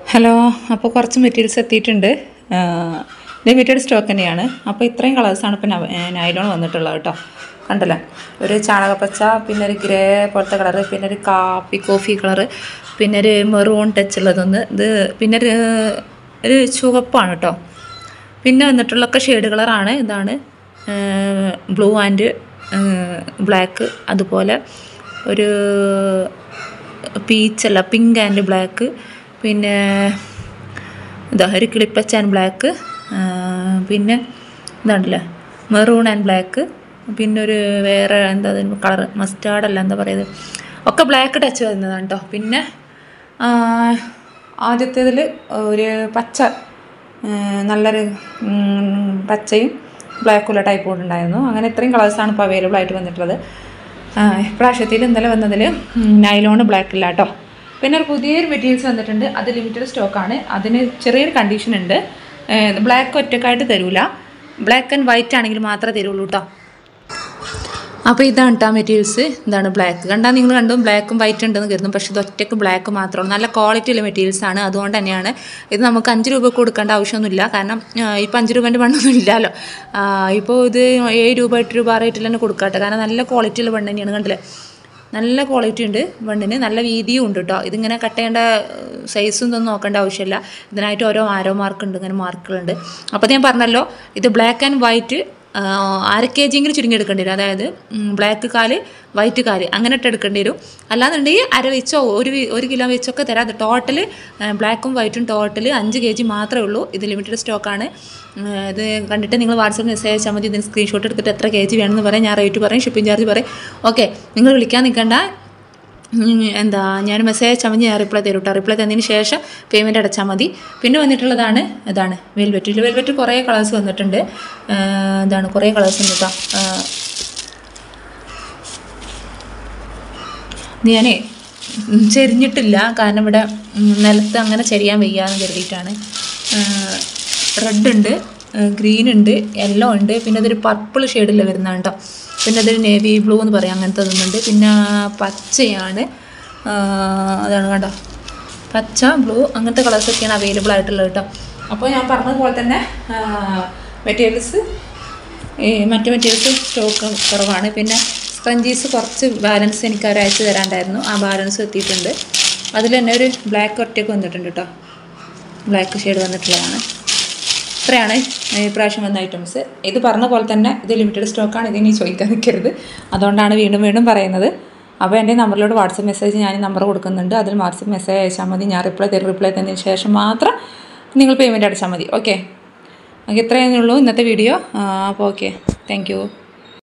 hello അപ്പോൾ കുറച്ച് materials എത്തിയിട്ടുണ്ട് ലിമിറ്റഡ് സ്റ്റോക്ക് തന്നെയാണ് അപ്പോൾ ഇത്രയും കളേഴ്സാണ് ഇപ്പോൾ നൈലോൺ വന്നിട്ടുള്ളത് കേട്ടോ കണ്ടല്ലോ ഒരു ചാണകപ്പച്ച പിന്നെ ഒരു ഗ്രേ പോലത്തെ കളറ് പിന്നെ ഒരു കാപ്പി കോഫി കളറ് പിന്നെ ഒരു മെറൂൺ ടച്ച് ഉള്ളതൊന്ന് ഇത് പിന്നെ ഒരു ഒരു ചുവപ്പാണ് കേട്ടോ പിന്നെ വന്നിട്ടുള്ളൊക്കെ ഷെയ്ഡ് കളറാണ് ഇതാണ് ബ്ലൂ ആൻഡ് ബ്ലാക്ക് അതുപോലെ ഒരു പീച്ചല്ല പിങ്ക് ആൻഡ് ബ്ലാക്ക് പിന്നെ ഇതാ ഒരു കിളിപ്പച്ച ആൻഡ് ബ്ലാക്ക് പിന്നെ ഇതാണ്ടല്ലേ മെറൂൺ ആൻഡ് ബ്ലാക്ക് പിന്നെ ഒരു വേറെ എന്താ കളർ മസ്റ്റാർഡ് അല്ല എന്താ പറയുന്നത് ഒക്കെ ബ്ലാക്ക് ടച്ച് വരുന്നതാണ് കേട്ടോ പിന്നെ ആദ്യത്തേതിൽ ഒരു പച്ച നല്ലൊരു പച്ചയും ബ്ലാക്കുള്ള ടൈപ്പ് കൂടെ ഉണ്ടായിരുന്നു അങ്ങനെ ഇത്രയും കളേഴ്സാണ് ഇപ്പോൾ അവൈലബിൾ ആയിട്ട് വന്നിട്ടുള്ളത് ഇപ്രാവശ്യത്തിൽ ഇന്നലെ വന്നതിൽ നൈലോൺ ബ്ലാക്ക് ഇല്ല കേട്ടോ പിന്നെ ഒരു പുതിയൊരു മെറ്റീരിയൽസ് വന്നിട്ടുണ്ട് അത് ലിമിറ്റഡ് സ്റ്റോക്കാണ് അതിന് ചെറിയൊരു കണ്ടീഷൻ ഉണ്ട് ബ്ലാക്ക് ഒറ്റക്കായിട്ട് തരൂല ബ്ലാക്ക് ആൻഡ് വൈറ്റ് ആണെങ്കിൽ മാത്രമേ തരുള്ളൂ കേട്ടോ അപ്പോൾ ഇതാണ് കേട്ടോ മെറ്റീരിയൽസ് ഇതാണ് ബ്ലാക്ക് കണ്ടാൽ നിങ്ങൾ കണ്ടും ബ്ലാക്കും വൈറ്റ് ഉണ്ടെന്ന് കരുതും പക്ഷേ ഇത് ഒറ്റയ്ക്ക് ബ്ലാക്ക് മാത്രമാണ് നല്ല ക്വാളിറ്റി ഉള്ള മെറ്റീരിയൽസ് ആണ് അതുകൊണ്ട് തന്നെയാണ് ഇത് നമുക്ക് അഞ്ച് രൂപ കൊടുക്കേണ്ട ആവശ്യമൊന്നുമില്ല കാരണം ഇപ്പോൾ അഞ്ച് രൂപേൻ്റെ മണ്ണൊന്നും ഇല്ലല്ലോ ഇപ്പോൾ ഇത് ഏഴ് രൂപ എട്ട് രൂപ ആ റേറ്റിൽ തന്നെ കൊടുക്കാട്ടെ കാരണം നല്ല ക്വാളിറ്റി ഉള്ള മണ്ണ് തന്നെയാണ് കണ്ടില്ലേ നല്ല ക്വാളിറ്റി ഉണ്ട് മണ്ണിന് നല്ല വീതിയും ഉണ്ട് കേട്ടോ ഇതിങ്ങനെ കട്ട് ചെയ്യേണ്ട സൈസും ഇതൊന്നും നോക്കേണ്ട ആവശ്യമില്ല ഇതിനായിട്ട് ഓരോ ആരോ മാർക്ക് ഉണ്ട് ഇങ്ങനെ മാർക്കുകളുണ്ട് അപ്പോൾ ഞാൻ പറഞ്ഞല്ലോ ഇത് ബ്ലാക്ക് ആൻഡ് വൈറ്റ് അര കെ ജിയെങ്കിലും ചുരുങ്ങിയെടുക്കേണ്ടി വരും അതായത് ബ്ലാക്ക് കാല് വൈറ്റ് കാല് അങ്ങനെ ഇട്ട് എടുക്കേണ്ടി വരും അല്ലാന്നുണ്ടെങ്കിൽ അര വെച്ചോ ഒരു ഒരു കിലോ വെച്ചൊക്കെ തരാം അത് ടോട്ടൽ ബ്ലാക്കും വൈറ്റും ടോട്ടൽ അഞ്ച് കെ ജി മാത്രമേ ഉള്ളൂ ഇത് ലിമിറ്റഡ് സ്റ്റോക്കാണ് ഇത് കണ്ടിട്ട് നിങ്ങൾ വാട്സപ്പ് മെസ്സേജ് അയച്ചാൽ മതി ഇതിന് സ്ക്രീൻഷോട്ട് എടുത്തിട്ട് എത്ര കെ ജി വേണമെന്ന് പറയാം ഞാൻ റേറ്റ് പറയും ഷിപ്പിംഗ് ചാർജ് പറയും ഓക്കെ നിങ്ങൾ വിളിക്കാൻ നിൽക്കണ്ട എന്താ ഞാൻ മെസ്സേജ് അയച്ചാൽ മതി ഞാൻ റിപ്ലൈ തരും കേട്ടോ റിപ്ലൈ തന്നതിന് ശേഷം പേയ്മെൻറ്റ് അടച്ചാൽ മതി പിന്നെ വന്നിട്ടുള്ളതാണ് ഇതാണ് വെൽവെറ്റ് വെൽവെറ്റ് കുറേ കളേഴ്സ് വന്നിട്ടുണ്ട് എന്താണ് കുറേ കളേഴ്സ് ഉണ്ട് കേട്ടോ ഞാനേ ചെരിഞ്ഞിട്ടില്ല കാരണം ഇവിടെ നിലത്ത് അങ്ങനെ ചെരിയാൻ വയ്യാന്ന് കരുതിയിട്ടാണ് റെഡ് ഉണ്ട് ഗ്രീൻ ഉണ്ട് യെല്ലോ ഉണ്ട് പിന്നെ അതൊരു പർപ്പിൾ ഷെയ്ഡിൽ വരുന്നതാണ് കേട്ടോ പിന്നെ അതൊരു നേവി ബ്ലൂ എന്ന് പറയാം അങ്ങനത്തെ ഒന്നുണ്ട് പിന്നെ പച്ചയാണ് അതാണ് കണ്ടോ പച്ച ബ്ലൂ അങ്ങനത്തെ കളേഴ്സൊക്കെയാണ് അവൈലബിൾ ആയിട്ടുള്ളത് കേട്ടോ അപ്പോൾ ഞാൻ പറഞ്ഞതുപോലെ തന്നെ മെറ്റീരിയൽസ് ഈ മറ്റു മെറ്റീരിയൽസ് സ്റ്റോക്ക് കുറവാണ് പിന്നെ സ്പഞ്ചീസ് കുറച്ച് ബാലൻസ് എനിക്ക് അവർ അയച്ചു തരാണ്ടായിരുന്നു ആ ബാലൻസ് എത്തിയിട്ടുണ്ട് അതിൽ തന്നെ ഒരു ബ്ലാക്ക് ഒറ്റയ്ക്ക് വന്നിട്ടുണ്ട് കേട്ടോ ബ്ലാക്ക് ഷെയ്ഡ് വന്നിട്ടുള്ളതാണ് ഇത്രയാണ് ഇപ്രാവശ്യം വന്ന ഐറ്റംസ് ഇത് പറഞ്ഞ പോലെ തന്നെ ഇത് ലിമിറ്റഡ് സ്റ്റോക്കാണ് ഇതിനി ചോദിക്കാൻ നിൽക്കരുത് അതുകൊണ്ടാണ് വീണ്ടും വീണ്ടും പറയുന്നത് അപ്പോൾ എൻ്റെ നമ്പറിലോട്ട് വാട്സപ്പ് മെസ്സേജ് ഞാൻ നമ്പർ കൊടുക്കുന്നുണ്ട് അതിൽ വാട്സപ്പ് മെസ്സേജ് അയച്ചാൽ മതി ഞാൻ റിപ്ലൈ തരും റിപ്ലൈ തന്നതിന് ശേഷം മാത്രം നിങ്ങൾ പേയ്മെൻറ്റ് അടച്ചാൽ മതി ഓക്കെ ഓക്കെ ഇത്രയേ ഉള്ളൂ ഇന്നത്തെ വീഡിയോ അപ്പോൾ ഓക്കെ താങ്ക്